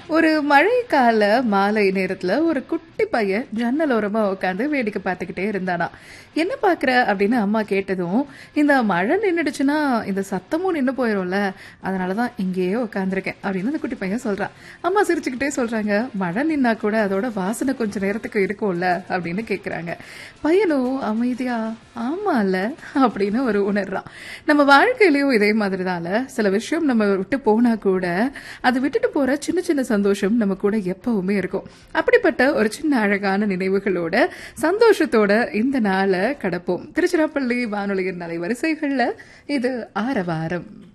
ஒரு மழைக்கால மாலை நேரத்துல ஒரு குட்டி பையன் ஜன்னல் ஓரமா உட்காந்து வேடிக்கை பார்த்துக்கிட்டே இருந்தானா என்ன பாக்குற அப்படின்னு அம்மா கேட்டதும் இந்த மழை நின்னுடுச்சுன்னா இந்த சத்தமும் நின்னு போயிரும்ல அதனாலதான் இங்கேயே உட்காந்துருக்கேன் அப்படின்னு அந்த குட்டி பையன் சொல்றான் அம்மா சிரிச்சுக்கிட்டே சொல்றாங்க மழை நின்னா கூட அதோட வாசனை கொஞ்ச நேரத்துக்கு இருக்கும்ல அப்படின்னு கேக்குறாங்க பையனும் அமைதியா ஆமால அப்படின்னு ஒரு உணர்றான் நம்ம வாழ்க்கையிலயும் இதே மாதிரிதான்ல சில விஷயம் நம்ம விட்டு போனா கூட அது விட்டுட்டு போற சின்ன சின்ன சந்தோஷம் நம்ம கூட எப்பவுமே இருக்கும் அப்படிப்பட்ட ஒரு சின்ன அழகான நினைவுகளோட சந்தோஷத்தோட இந்த நாளை கடப்போம் திருச்சிராப்பள்ளி வானொலியின் அலைவரிசைகள்ல இது ஆரவாரம்